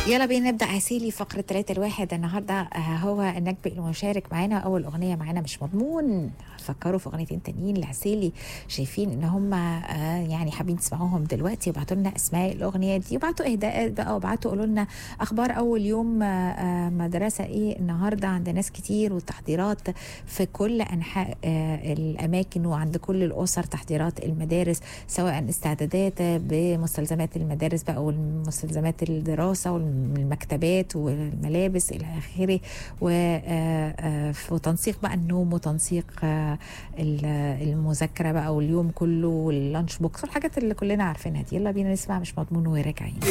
يلا بينا نبدا عسيلي فقره 3 الواحد النهارده آه، هو النجم المشارك معانا اول اغنيه معانا مش مضمون فكروا في اغنيتين تانيين لعسيلي شايفين ان هم آه، يعني حابين تسمعوهم دلوقتي وابعتوا لنا اسماء الاغنيات دي وابعتوا اهداءات بقى وابعتوا قولوا لنا اخبار اول يوم آه، آه، مدرسه ايه النهارده عند ناس كتير والتحضيرات في كل انحاء آه، الاماكن وعند كل الاسر تحضيرات المدارس سواء استعدادات بمستلزمات المدارس بقى والمستلزمات الدراسه والمكتبات والملابس الى اخره و- آه، آه، وتنسيق بقى النوم وتنسيق آه، ال- المذاكره بقى واليوم كله واللانش بوكس والحاجات اللي كلنا عارفينها دي يلا بينا نسمع مش مضمون وراجعين